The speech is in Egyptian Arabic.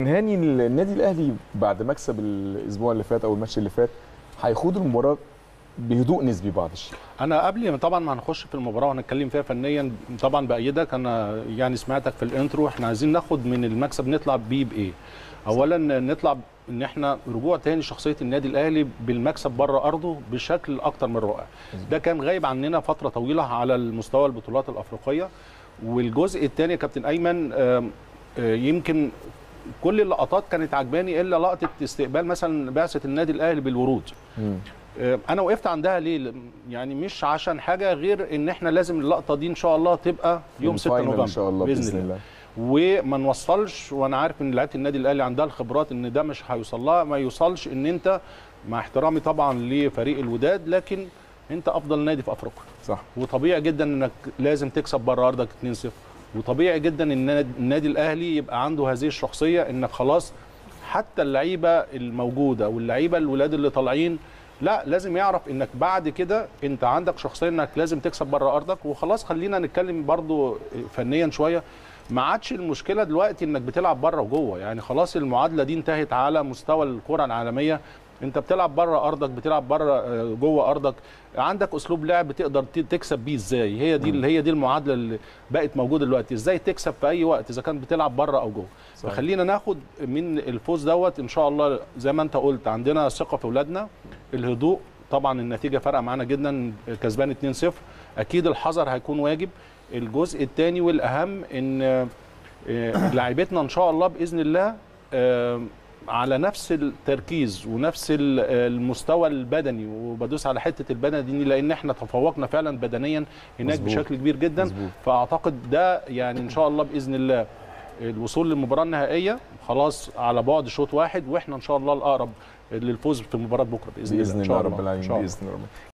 هاني النادي الاهلي بعد مكسب الاسبوع اللي فات او الماتش اللي فات هيخوض المباراه بهدوء نسبي بعض الشيء انا قبل طبعا ما هنخش في المباراه وهنتكلم فيها فنيا طبعا بايدك انا يعني سمعتك في الانترو احنا عايزين ناخد من المكسب نطلع بيه بايه اولا نطلع ان احنا رجوع تاني شخصيه النادي الاهلي بالمكسب بره ارضه بشكل اكتر من رائع ده كان غايب عننا فتره طويله على المستوى البطولات الافريقيه والجزء الثاني يا كابتن ايمن آم، آه، يمكن كل اللقطات كانت عجباني الا لقطه استقبال مثلا بعثه النادي الاهلي بالورود آه، انا وقفت عندها ليه يعني مش عشان حاجه غير ان احنا لازم اللقطه دي ان شاء الله تبقى يوم 6 الفاينل نوفمبر ان شاء الله باذن الله وما نوصلش وانا عارف ان لعيبه النادي الاهلي عندها الخبرات ان ده مش هيوصل لها ما يوصلش ان انت مع احترامي طبعا لفريق الوداد لكن انت افضل نادي في افريقيا صح وطبيعي جدا انك لازم تكسب بره ارضك 2-0 وطبيعي جدا ان النادي الاهلي يبقى عنده هذه الشخصيه انك خلاص حتى اللعيبه الموجوده واللعيبه الولاد اللي طالعين لا لازم يعرف انك بعد كده انت عندك شخصيه انك لازم تكسب بره ارضك وخلاص خلينا نتكلم برضو فنيا شويه ما عادش المشكله دلوقتي انك بتلعب بره وجوه يعني خلاص المعادله دي انتهت على مستوى الكره العالميه انت بتلعب بره ارضك بتلعب بره آه، جوه ارضك عندك اسلوب لعب بتقدر ت- تكسب بيه ازاي هي دي اللي هي دي المعادله اللي بقت موجوده دلوقتي ازاي تكسب في اي وقت اذا كان بتلعب بره او جوه صحيح. فخلينا ناخد من الفوز دوت ان شاء الله زي ما انت قلت عندنا ثقه في اولادنا الهدوء طبعا النتيجه فارقه معانا جدا كسبان 2-0 اكيد الحذر هيكون واجب الجزء الثاني والاهم ان آه، لاعيبتنا ان شاء الله باذن الله آه، على نفس التركيز ونفس ال- المستوى البدني وبدوس على حته البدني دي لان احنا تفوقنا فعلا بدنيا هناك مظبوط. بشكل كبير جدا مظبوط. فاعتقد ده يعني ان شاء الله باذن الله الوصول للمباراه النهائيه خلاص على بعد شوط واحد واحنا ان شاء الله الاقرب للفوز في مباراه بكره باذن, باذن إن شاء الله رب إن العالمين شاء الله. باذن الله